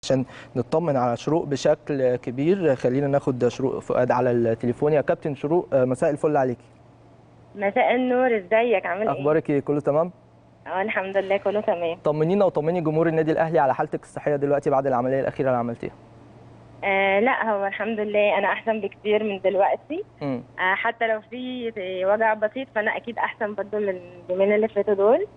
عشان نطمن على شروق بشكل كبير خلينا ناخد شروق فؤاد على التليفون يا كابتن شروق مساء الفل عليكي مساء النور ازيك عامل ايه؟ اخبارك ايه كله تمام اه الحمد لله كله تمام طمنينا وطمني جمهور النادي الاهلي على حالتك الصحيه دلوقتي بعد العمليه الاخيره اللي عملتيها آه لا هو الحمد لله انا احسن بكتير من دلوقتي امم آه حتى لو في وجع بسيط فانا اكيد احسن برضو من اليومين اللي فاتوا دول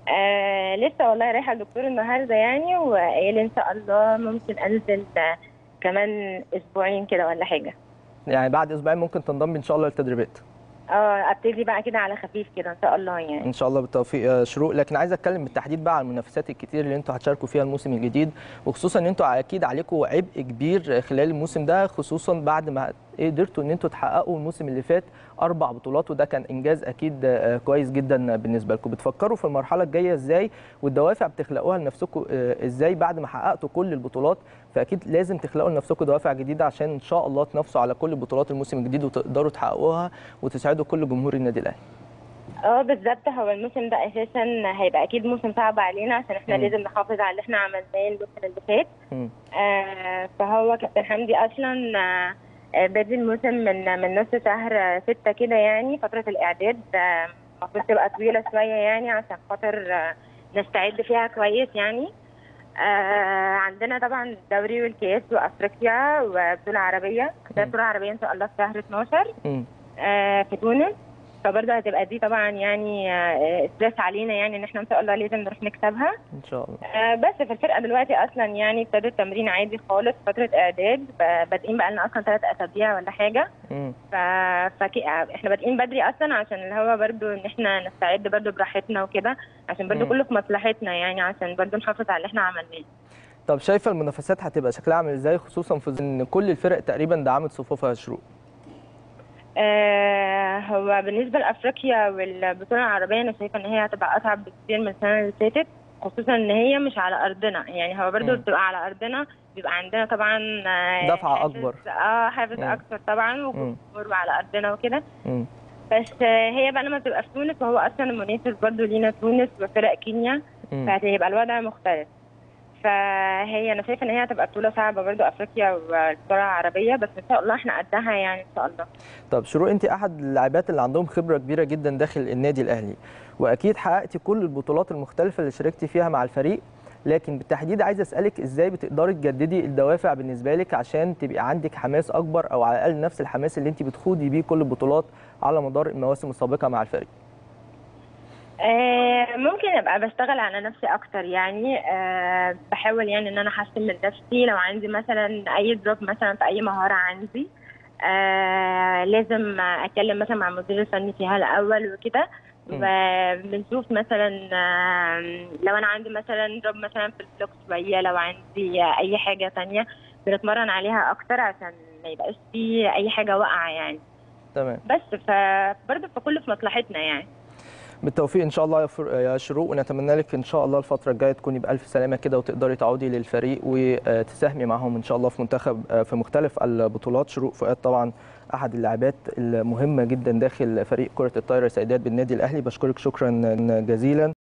آه لسه والله رايحه الدكتور النهارده يعني وقال لي ان شاء الله ممكن انزل آه، كمان اسبوعين كده ولا حاجه يعني بعد اسبوعين ممكن تنضم ان شاء الله للتدريبات اه ابتدي بقى كده على خفيف كده ان شاء الله يعني ان شاء الله بالتوفيق يا شروق لكن عايز اتكلم بالتحديد بقى على المنافسات الكتير اللي انتوا هتشاركوا فيها الموسم الجديد وخصوصا ان انتوا اكيد عليكم عبء كبير خلال الموسم ده خصوصا بعد ما قدرتوا ان انتوا تحققوا الموسم اللي فات اربع بطولات وده كان انجاز اكيد آه، كويس جدا بالنسبه لكم بتفكروا في المرحله الجايه ازاي والدوافع بتخلقوها لنفسكم آه، ازاي بعد ما حققتوا كل البطولات فاكيد لازم تخلقوا لنفسكم دوافع جديده عشان ان شاء الله تنافسوا على كل بطولات الموسم الجديد وتقدروا تحققوها وتسعدوا كل جمهور النادي الاهلي اه بالظبط هو الموسم ده اساسا هيبقى اكيد موسم صعب علينا عشان احنا مم. لازم نحافظ على اللي احنا عملناه الموسم اللي فات مم. آه فهو كابتن حمدي اصلا آه آه، بادي الموسم من من نص شهر ستة كده يعني فترة الإعداد آه، المفروض تبقى طويلة شوية يعني عشان خاطر آه، نستعد فيها كويس يعني آه عندنا طبعا الدوري والكاس وافريقيا وبطولة عربية عندنا مم. بطولة عربية ان شاء الله في شهر 12 مم. آه في تونس فبرضه هتبقى دي طبعا يعني آه، ستريس علينا يعني ان احنا ان شاء الله لازم نروح نكسبها ان شاء الله آه، بس في الفرقه دلوقتي اصلا يعني ابتدى التمرين عادي خالص فتره اعداد ب- بادئين بقى لنا اصلا ثلاث اسابيع ولا حاجه مم. ف... فك... احنا بادئين بدري اصلا عشان اللي هو برضو ان احنا نستعد برضو براحتنا وكده عشان برضو مم. كله في مصلحتنا يعني عشان برضو نحافظ على اللي احنا عملناه طب شايفه المنافسات هتبقى شكلها عامل ازاي خصوصا في ظل ان كل الفرق تقريبا دعمت صفوفها يا شروق آه هو بالنسبه لافريقيا والبطوله العربيه انا شايفه ان هي هتبقى اصعب بكتير من السنه اللي فاتت خصوصا ان هي مش على ارضنا يعني هو برضو مم. بتبقى على ارضنا بيبقى عندنا طبعا آه، دفعة حافز- أكبر. اه حافز مم. اكتر طبعا مم. وجمهور على ارضنا وكده مم. بس آه، هي بقى لما بتبقى في تونس وهو اصلا المنافس برضو لينا تونس وفرق كينيا مم. فهيبقى الوضع مختلف فهي انا شايفه ان هي هتبقى بطوله صعبه برضو افريقيا والبطوله العربيه بس ان شاء الله احنا قدها يعني ان شاء الله طب شروق انت احد اللاعبات اللي عندهم خبره كبيره جدا داخل النادي الاهلي واكيد حققتي كل البطولات المختلفه اللي شاركتي فيها مع الفريق لكن بالتحديد عايز اسالك ازاي بتقدري تجددي الدوافع بالنسبه لك عشان تبقى عندك حماس اكبر او على الاقل نفس الحماس اللي انت بتخوضي بيه كل البطولات على مدار المواسم السابقه مع الفريق آه، ممكن ابقى بشتغل على نفسي اكتر يعني آه، بحاول يعني ان انا احسن من نفسي لو عندي مثلا اي دروب مثلا في اي مهاره عندي آه، لازم اتكلم مثلا مع المدير الفني فيها الاول وكده مم. وبنشوف مثلا آه، لو انا عندي مثلا دروب مثلا في الفلوك شويه لو عندي اي حاجه تانية بنتمرن عليها اكتر عشان ما يبقاش في اي حاجه واقعه يعني تمام بس فبرضه فكله في مصلحتنا يعني بالتوفيق ان شاء الله يا فر- يا شروق ونتمنى لك ان شاء الله الفتره الجايه تكوني بالف سلامه كده وتقدري تعودي للفريق وتساهمي معاهم ان شاء الله في منتخب في مختلف البطولات شروق فؤاد طبعا احد اللاعبات المهمه جدا داخل فريق كره الطايره سيدات بالنادي الاهلي بشكرك شكرا جزيلا